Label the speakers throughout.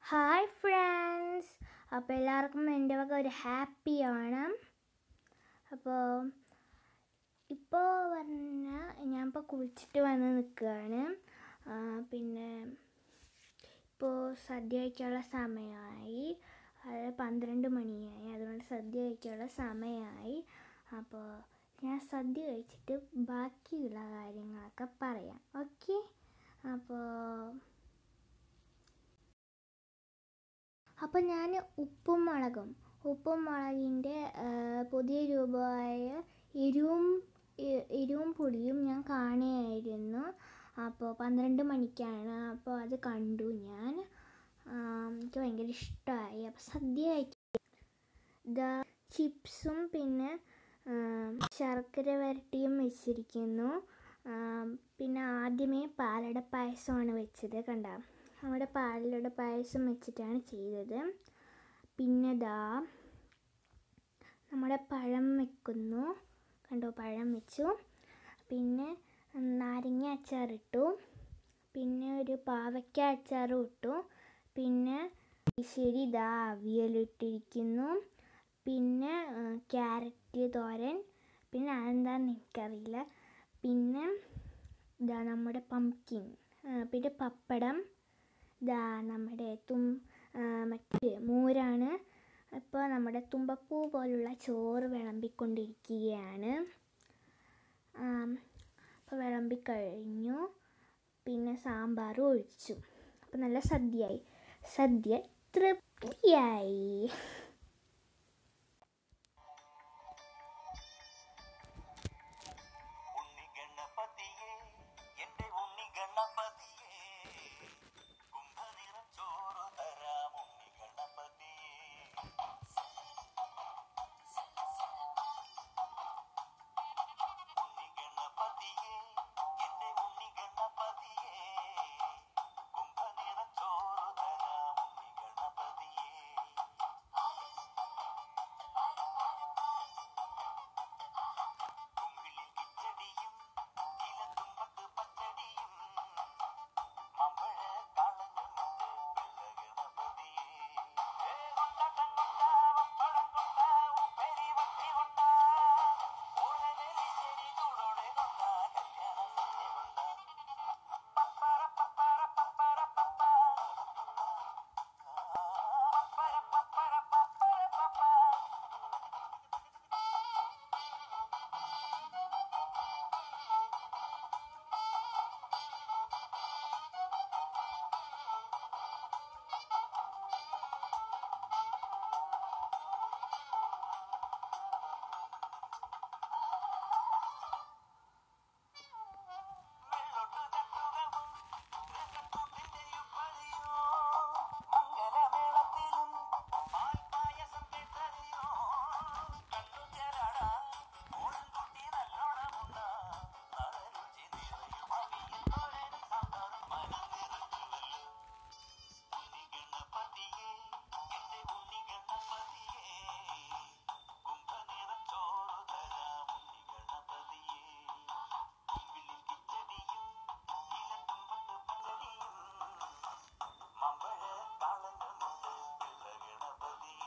Speaker 1: hi friends അപ്പോൾ എല്ലാവർക്കും എൻ്റെ വക ഒരു ഹാപ്പി ഓണം അപ്പോൾ ഇപ്പോൾ പറഞ്ഞാൽ ഞാനിപ്പോൾ കുളിച്ചിട്ട് വന്ന് നിൽക്കുകയാണ് പിന്നെ ഇപ്പോൾ സദ്യ കഴിക്കാനുള്ള സമയമായി അത് പന്ത്രണ്ട് മണിയായി അതുകൊണ്ട് സദ്യ കഴിക്കാനുള്ള സമയമായി അപ്പോൾ ഞാൻ സദ്യ കഴിച്ചിട്ട് ബാക്കിയുള്ള കാര്യങ്ങളൊക്കെ പറയാം ഓക്കെ അപ്പോൾ അപ്പോൾ ഞാൻ ഉപ്പും മുളകും ഉപ്പും മുളകിൻ്റെ പുതിയ രൂപമായ എരിവും എ- എരിവും പുളിയും ഞാൻ കാണുകയായിരുന്നു അപ്പോൾ പന്ത്രണ്ട് മണിക്കാണ് അപ്പോൾ അത് കണ്ടു ഞാൻ ആ, എനിക്ക് ഭയങ്കര ഇഷ്ടമായി അപ്പോൾ സദ്യ കഴിക്കാൻ ഇതാ ചിപ്സും പിന്നെ ആ, ശർക്കര വരട്ടിയും വെച്ചിരിക്കുന്നു ആ, പിന്നെ ആദ്യമേ പാലട പായസമാണ് വെച്ചത് കണ്ട നമ്മുടെ പാലട പായസം വെച്ചിട്ടാണ് ചെയ്തത് പിന്നെ ദാ നമ്മുടെ പഴം വെക്കുന്നു കണ്ടോ പഴം വെച്ചു പിന്നെ നാരങ്ങ അച്ചാറിട്ടു പിന്നെ ഒരു പാവയ്ക്ക അച്ചാറും ഇട്ടു പിന്നെ ശരി ഇതാ അവിയലിട്ടിരിക്കുന്നു പിന്നെ ആ, ക്യാരറ്റ് തോരൻ പിന്നെ അതെന്താണെന്ന് എനിക്കറിയില്ല പിന്നെ ഇതാ നമ്മുടെ പംകിൻ പിന്നെ പപ്പടം ഇതാ നമ്മുടെ തും ആ, മറ്റേ മോരാണ് ഇപ്പോൾ നമ്മുടെ തുമ്പപ്പൂ പോലുള്ള ചോറ് വിളമ്പിക്കൊണ്ടിരിക്കുകയാണ് അപ്പോൾ വിളമ്പിക്കഴിഞ്ഞു പിന്നെ സാമ്പാറും ഒഴിച്ചു അപ്പോൾ നല്ല സദ്യയായി സദ്യ തൃപ്തിയായി
Speaker 2: ഉണ്ണി ഗണപതിയേ എന്റെ ഉണ്ണി ഗണപതിയേ കുംഭനിറം ചോറ് തരാം ഉണ്ണി ഗണപതിയേ ഉണ്ണി ഗണപതിയേ എന്റെ ഉണ്ണി ഗണപതിയേ കുംഭനിറം ചോറ് തരാം ഉണ്ണി ഗണപതിയേ കുമ്പിളിൽ കിച്ചടിയും ഇലത്തുമ്പത്ത് പച്ചടിയും മമ്പഴ കാളങ്ങളുണ്ട് പിള്ളഗണപതിയേ കൊണ്ടട്ടം കൊണ്ട വപ്പടം കൊണ്ട ഉപ്പേരി വട്ടി കൊണ്ട ഓണനെലിശ്ശേരി ചൂടോടെ കൊണ്ട കല്യാണ സദ്യ കൊണ്ട പപ്പര പപ്പര പപ്പര പപ്പ പപ്പര പപ്പര പപ്പര പപ്പ വെള്ളൊട്ടു തട്ടുകവും രസക്കൂട്ടിന്റെയും പതിയോ മംഗലമേളത്തിലും പാൽപ്പായസം കേട്ടറിയോ കണ്ണുചേരാടാ ഓണംകുട്ടി നല്ലോണമുണ്ട നളരുചി നിറയും അവിയൽ തോരനും സാമ്പാറും മനം നിറഞ്ഞുവല്ലോ ഉണ്ണി ഗണപതിയേ എന്റെ ഉണ്ണി ഗണപതിയേ കുംഭനിറം ചോറ് തരാം ഉണ്ണി ഗണപതിയേ കുമ്പിളിൽ കിച്ചടിയും ഇലത്തുമ്പത്ത് പച്ചടിയും മമ്പഴ താളങ്ങളുണ്ട് പിള്ള ഗണപതിയേ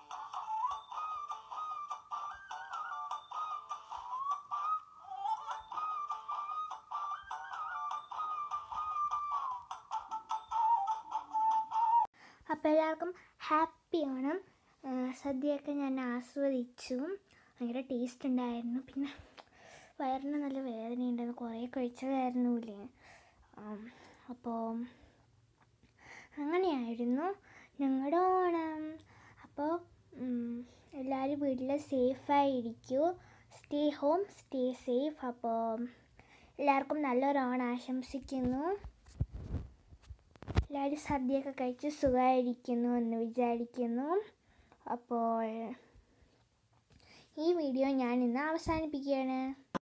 Speaker 1: അപ്പോൾ എല്ലാവർക്കും ഹാപ്പി ഓണം ആ, സദ്യയൊക്കെ ഞാൻ ആസ്വദിച്ചു ഭയങ്കര ടേസ്റ്റ് ഉണ്ടായിരുന്നു പിന്നെ വയറിന് നല്ല വേദനയുണ്ടായിരുന്നു കുറേ കഴിച്ചതായിരുന്നില്ലേ അപ്പോൾ അങ്ങനെയായിരുന്നു ഞങ്ങളുടെ ഓണം അപ്പോൾ എല്ലാവരും വീട്ടിൽ സേഫായിരിക്കൂ സ്റ്റേ ഹോം സ്റ്റേ സേഫ് അപ്പോൾ എല്ലാവർക്കും നല്ലൊരു ഓണം ആശംസിക്കുന്നു എല്ലാവരും സദ്യയൊക്കെ കഴിച്ച് സുഖമായിരിക്കുന്നു എന്ന് വിചാരിക്കുന്നു അപ്പോൾ ഈ വീഡിയോ ഞാൻ ഇന്ന് അവസാനിപ്പിക്കുകയാണ്